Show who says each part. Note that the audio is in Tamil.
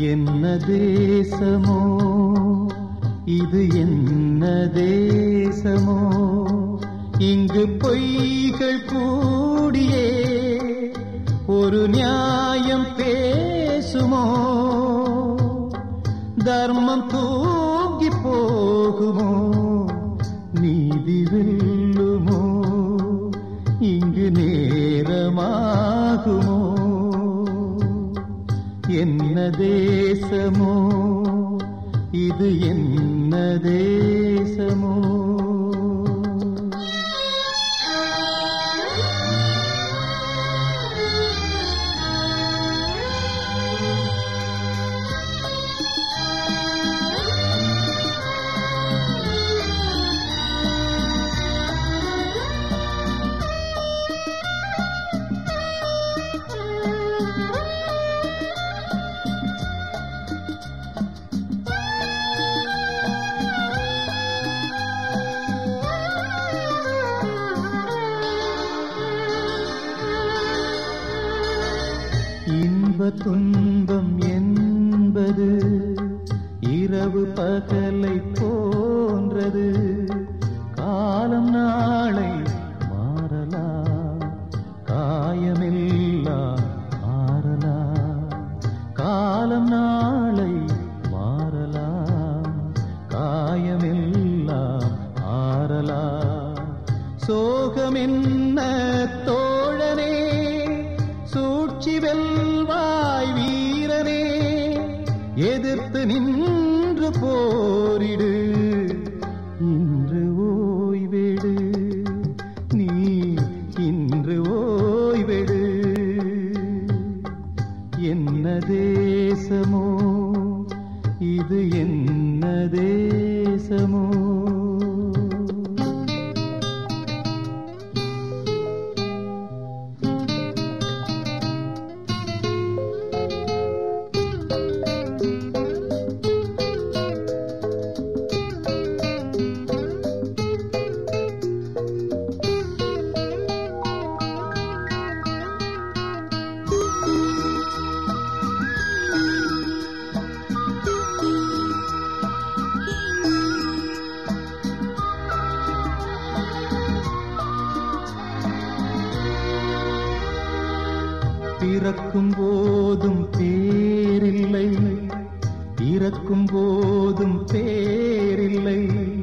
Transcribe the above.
Speaker 1: என்ன தேசமோ இது என்ன தேசமோ இங்கு பொய்கள் கூடியே ஒரு நியாயம் பேசுமோ தர்மம் தூங்கி போகுமோ நீதி வெல்லுமோ இங்கு நேரமாகுமோ என்ன தேசமோ இது என்ன தேசமோ இன்ப துன்பம் என்பது இரவு பகலை போன்றது காலம் நாளை மாறலாம் காயமெல்லாம் மாறலாம் காலம் நாளை மாறலாம் காயமெல்லாம் ஆறலாம் சோகம் என்ன தோழனே சூழ்ச்சி வெல்வாய் வீரனே எதிர்த்து நின்று போரிடு இன்று ஓய்வெடு நீ இன்று ஓய்வெடு என்ன தேசமோ இது என்ன தேசமோ பிறக்கும் போதும் பேரில்லை இறக்கும் போதும் பேரில்லை